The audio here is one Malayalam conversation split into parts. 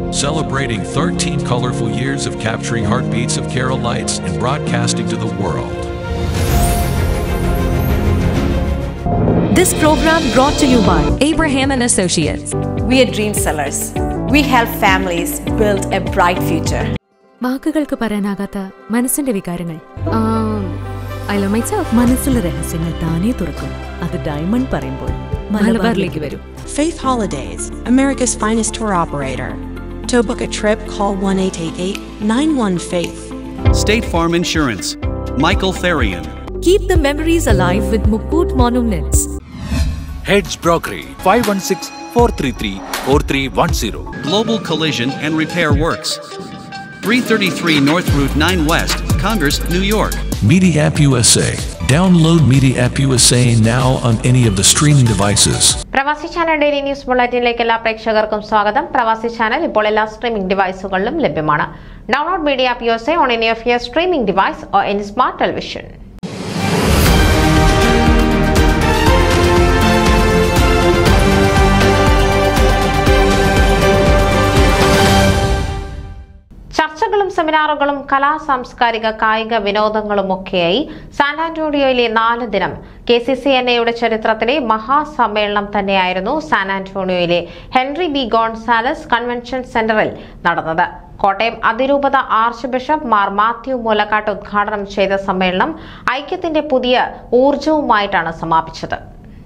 celebrating 13 colorful years of capturing heartbeats of Carolites and broadcasting to the world. This program brought to you by Abraham and Associates. We are dream sellers. We help families build a bright future. വാക്കുകൾക്ക് പറയാനാകാത്ത മനസ്സിന്റെ വികാരങ്ങൾ ഐ ലവ് മൈ സെൽഫ് മനസ്സിലെ രഹസ്യങ്ങൾ താനേ തുറക്കും അത് ഡയമണ്ട് പറയുമ്പോൾ മലബാറിലേക്ക് വരും Faith Holidays, America's finest tour operator. To book a trip, call 1 888 91 Faith. State Farm Insurance. Michael Therian. Keep the memories alive with Mukut Monuments. Heads Brokery 516 433 4310. Global Collision and Repair Works. 333 North Route 9 West, Congress, New York. Media App USA. Download Media App USA now on any of the streaming devices. Pravasi channel daily news ബുള്ളറ്റിനിലേക്ക് എല്ലാ പ്രേക്ഷകർക്കും സ്വാഗതം പ്രവാസി ചാനൽ ഇപ്പോൾ എല്ലാ സ്ട്രീമിംഗ് ഡിവൈസുകളിലും ലഭ്യമാണ് download media app use on any of your streaming device or any smart television ചർച്ചകളും സെമിനാറുകളും കലാ സാംസ്കാരിക കായിക വിനോദങ്ങളുമൊക്കെയായി സാൻ ആന്റോണിയോയിലെ നാല് ദിനം കെ സി സി എൻ എയുടെ ചരിത്രത്തിലെ മഹാസമ്മേളനം തന്നെയായിരുന്നു സാൻ ആന്റോണിയോയിലെ ഹെൻറി ബി ഗോൺസാലസ് കൺവെൻഷൻ സെന്ററിൽ നടന്നത് കോട്ടയം അതിരൂപത ആർച്ച് ബിഷപ്പ് മാർ മാത്യു മൂലക്കാട്ട് ഉദ്ഘാടനം ചെയ്ത സമ്മേളനം ഐക്യത്തിന്റെ പുതിയ ഊർജവുമായിട്ടാണ് സമാപിച്ചത്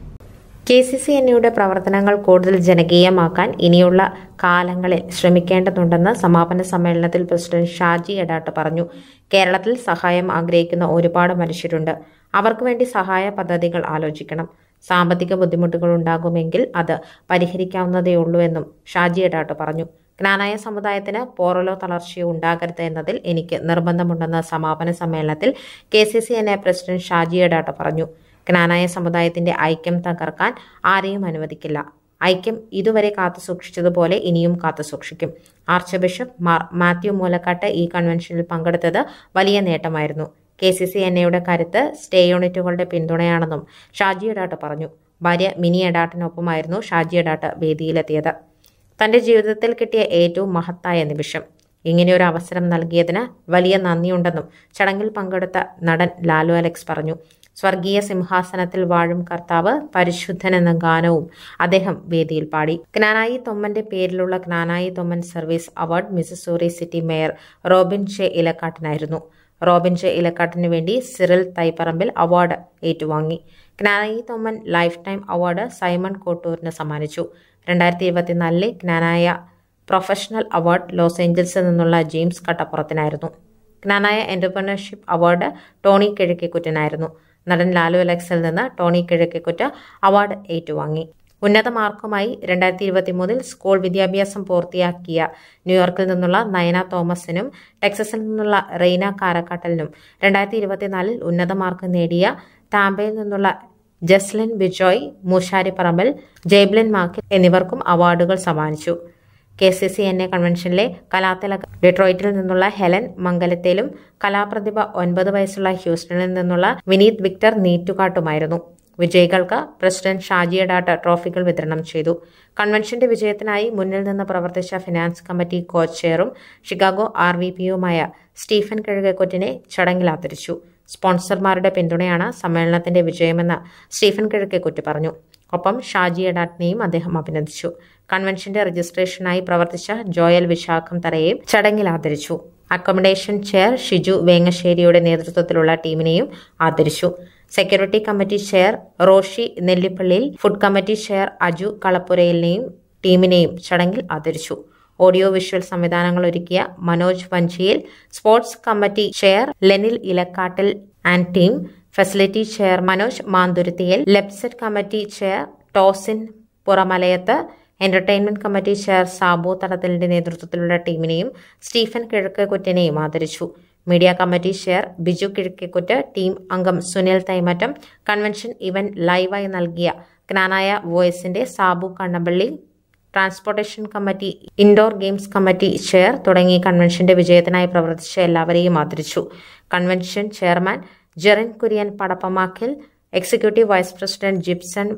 കെ സി സി എന്നയുടെ പ്രവർത്തനങ്ങൾ കൂടുതൽ ജനകീയമാക്കാൻ ഇനിയുള്ള കാലങ്ങളിൽ ശ്രമിക്കേണ്ടതുണ്ടെന്ന് സമാപന സമ്മേളനത്തിൽ പ്രസിഡന്റ് ഷാജി എടാട്ട് പറഞ്ഞു കേരളത്തിൽ സഹായം ആഗ്രഹിക്കുന്ന ഒരുപാട് മനുഷ്യരുണ്ട് അവർക്ക് വേണ്ടി സഹായ പദ്ധതികൾ ആലോചിക്കണം സാമ്പത്തിക ബുദ്ധിമുട്ടുകൾ ഉണ്ടാകുമെങ്കിൽ അത് പരിഹരിക്കാവുന്നതേയുള്ളൂ ഷാജി എടാട്ട് പറഞ്ഞു ജ്ഞാനായ സമുദായത്തിന് പോറലോ തളർച്ചയോ ഉണ്ടാകരുത് എന്നതിൽ എനിക്ക് നിർബന്ധമുണ്ടെന്ന് സമാപന സമ്മേളനത്തിൽ K C C N A president Shaji Edattu പറഞ്ഞു ജ്ഞാനായ സമുദായത്തിന്റെ ഐക്യം തകർക്കാൻ ആരെയും അനുവദിക്കില്ല ഐക്യം ഇതുവരെ കാത്തുസൂക്ഷിച്ചതുപോലെ ഇനിയും കാത്തുസൂക്ഷിക്കും ആർച്ച് ബിഷപ്പ് മാർ മാത്യു മൂലക്കാട്ട് ഈ കൺവെൻഷനിൽ പങ്കെടുത്തത് വലിയ നേട്ടമായിരുന്നു കെ സി സി എൻ എയുടെ കരുത്ത് സ്റ്റേ യൂണിറ്റുകളുടെ പിന്തുണയാണെന്നും ഷാജി എടാട്ട് പറഞ്ഞു ഭാര്യ മിനി എടാട്ടിനൊപ്പമായിരുന്നു ഷാജി എടാട്ട് വേദിയിലെത്തിയത് തന്റെ ജീവിതത്തിൽ കിട്ടിയ ഏറ്റവും മഹത്തായ നിമിഷം ഇങ്ങനെയൊരു അവസരം നൽകിയതിന് വലിയ നന്ദിയുണ്ടെന്നും ചടങ്ങിൽ പങ്കെടുത്ത നടൻ ലാലു അലക്സ് പറഞ്ഞു സ്വർഗീയ സിംഹാസനത്തിൽ വാഴും കർത്താവ് പരിശുദ്ധൻ എന്ന ഗാനവും അദ്ദേഹം വേദിയിൽ പാടി ജ്ഞാനായി തൊമ്മന്റെ പേരിലുള്ള Knanayi Thomman service award Missouri city mayor Robin ഷെ ഇലക്കാട്ടിനായിരുന്നു റോബിൻ ഷെ ഇലക്കാട്ടിനു വേണ്ടി സിറിൽ തൈപ്പറമ്പിൽ അവാർഡ് ഏറ്റുവാങ്ങി Knanayi Thomman lifetime award Simon കോട്ടൂരിന് സമ്മാനിച്ചു രണ്ടായിരത്തി ഇരുപത്തിനാലിലെ ജ്ഞാനായ പ്രൊഫഷണൽ അവാർഡ് ലോസ് ഏഞ്ചൽസിൽ നിന്നുള്ള ജെയിംസ് കട്ടപ്പുറത്തിനായിരുന്നു ജ്ഞാനായ എന്റർപ്രണർഷിപ്പ് അവാർഡ് ടോണി കിഴക്കേക്കുറ്റനായിരുന്നു നടൻ ലാലു അലക്സിൽ നിന്ന് ടോണി കിഴക്കേക്കുറ്റ അവാർഡ് ഏറ്റുവാങ്ങി ഉന്നത മാർക്കുമായി രണ്ടായിരത്തി ഇരുപത്തിമൂന്നിൽ സ്കൂൾ വിദ്യാഭ്യാസം പൂർത്തിയാക്കിയ ന്യൂയോർക്കിൽ നിന്നുള്ള നയന തോമസിനും ടെക്സസിൽ നിന്നുള്ള റെയ്ന കാരക്കാട്ടലിനും രണ്ടായിരത്തി ഇരുപത്തിനാലിൽ ഉന്നത മാർക്ക് നേടിയ ടാമ്പയിൽ നിന്നുള്ള ജസ്ലിൻ ബിജോയ് മൂശാരിപ്പറമ്പിൽ ജെയ്ബ്ലിൻ മാക്കിൽ എന്നിവർക്കും അവാർഡുകൾ സമ്മാനിച്ചു K C C N A കൺവെൻഷനിലെ കലാതിലക ഡെട്രോയിറ്റിൽ നിന്നുള്ള ഹെലൻ മംഗലത്തേലും കലാപ്രതിഭ ഒൻപത് വയസ്സുള്ള ഹ്യൂസ്റ്റണിൽ നിന്നുള്ള വിനീത് വിക്ടർ നീറ്റുകാട്ടുമായിരുന്നു വിജയികൾക്ക് പ്രസിഡന്റ് ഷാജിയഡാട്ട് ട്രോഫികൾ വിതരണം ചെയ്തു കൺവെൻഷന്റെ വിജയത്തിനായി മുന്നിൽ നിന്ന് പ്രവർത്തിച്ച ഫിനാൻസ് കമ്മിറ്റി കോ ചെയറും ഷിക്കാഗോ ആർ വി പിയുമായ സ്റ്റീഫൻ കിഴക്കേക്കൊറ്റിനെ ചടങ്ങിൽ ആദരിച്ചു സ്പോൺസർമാരുടെ പിന്തുണയാണ് സമ്മേളനത്തിന്റെ വിജയമെന്ന് സ്റ്റീഫൻ കിഴക്കേക്കുറ്റി പറഞ്ഞു ഒപ്പം ഷാജി എഡാട്ടിനെയും അദ്ദേഹം അഭിനന്ദിച്ചു കൺവെൻഷന്റെ രജിസ്ട്രേഷനായി പ്രവർത്തിച്ച ജോയൽ വിശാഖം തറയെയും ചടങ്ങിൽ ആദരിച്ചു അക്കോമഡേഷൻ ചെയർ ഷിജു വേങ്ങശ്ശേരിയുടെ നേതൃത്വത്തിലുള്ള ടീമിനെയും ആദരിച്ചു security committee chair Roshi Nellippallil food committee chair Aju കളപ്പുരയിലിനെയും ടീമിനെയും ചടങ്ങിൽ ആദരിച്ചു ഓഡിയോ വിഷ്വൽ സംവിധാനങ്ങൾ ഒരുക്കിയ Manoj Vanchiyil sports committee chair Lenil Elakkattil and team facility chair Manoj Manthuruthiyil ലെബ്സെറ്റ് committee chair Tosin Puramalayath entertainment committee chair Sabu തടത്തലിന്റെ നേതൃത്വത്തിലുള്ള ടീമിനെയും സ്റ്റീഫൻ കിഴക്കേക്കുറ്റനെയും ആദരിച്ചു media committee chair Biju Kizhakkekutt team അംഗം സുനിൽ തൈമറ്റം കൺവെൻഷൻ ഇവന്റ് ലൈവായി നൽകിയ ജ്ഞാനായ വോയിസിന്റെ Sabu Kannampally transportation committee indoor games committee chair തുടങ്ങി കൺവെൻഷന്റെ വിജയത്തിനായി പ്രവർത്തിച്ച എല്ലാവരെയും ആദരിച്ചു convention chairman Jerin Kurian Padappamakkil executive vice president Gipson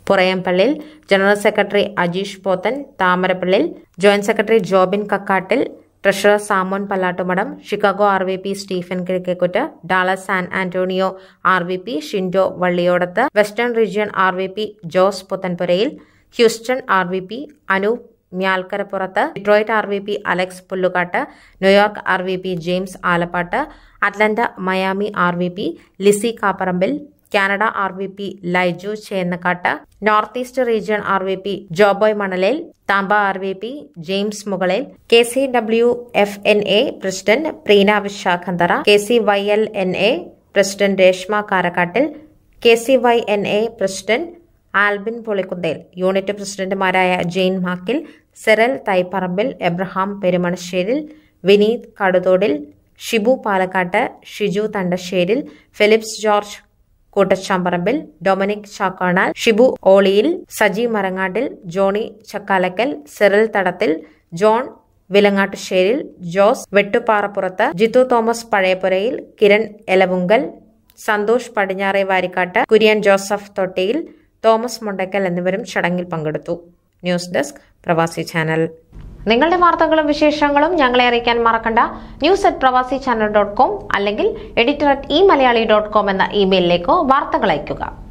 Purayampallil general secretary Ajeesh Pothan Thamarappallil joint secretary Jobin Kakkattil treasurer Samon Pallattumadam Chicago R V P Stephen Kizhakkekutt Dallas San Antonio R V P Shindo Valliyodath western region R V P Jose Puthenpurayil Houston R V P Anoop Myalkarapurath Detroit R V P Alex Pullukattu New York R V P James Alappatt അറ്റ്ലന്റ Miami R V P Lissy Kapparambil Canada R V P Laiju Chennakkattu north east region R V P Joboy Manalel Tampa R V P James Mukalel K C W F N A president Preena Vishakhanthara K C Y L N A president Reshma Karakkattil K C Y N A president Albin Pulikkunthel unit പ്രസിഡന്റുമാരായ ജെയിൻ മാക്കിൽ സെറൽ തൈപ്പറമ്പിൽ എബ്രഹാം പെരുമണശ്ശേരിൽ വിനീത് കടുതോടിൽ ഷിബു പാലക്കാട്ട് ഷിജു തണ്ടശ്ശേരിൽ ഫിലിപ്സ് ജോർജ് കൂട്ടച്ചാമ്പറമ്പിൽ ഡൊമിനിക് ചാക്കാണാൽ ഷിബു ഓളിയിൽ സജി മരങ്ങാട്ടിൽ ജോണി ചക്കാലക്കൽ സെറിൽ തടത്തിൽ ജോൺ വിലങ്ങാട്ടുശ്ശേരിൽ ജോസ് വെട്ടുപാറപ്പുറത്ത് ജിത്തു തോമസ് പഴയപുരയിൽ കിരൺ എലവുങ്കൽ സന്തോഷ് പടിഞ്ഞാറെ വാരിക്കാട്ട് കുര്യൻ ജോസഫ് തൊട്ടിയിൽ തോമസ് മുണ്ടക്കൽ എന്നിവരും ചടങ്ങിൽ പങ്കെടുത്തു ന്യൂസ് ഡെസ്ക് പ്രവാസി ചാനൽ നിങ്ങളുടെ വാർത്തകളും വിശേഷങ്ങളും ഞങ്ങളെ അറിയിക്കാൻ മറക്കണ്ട news at Pravasi channel dot com അല്ലെങ്കിൽ editor at e Malayali dot com എന്ന ഇമെയിലിലേക്കോ വാർത്തകൾ അയയ്ക്കുക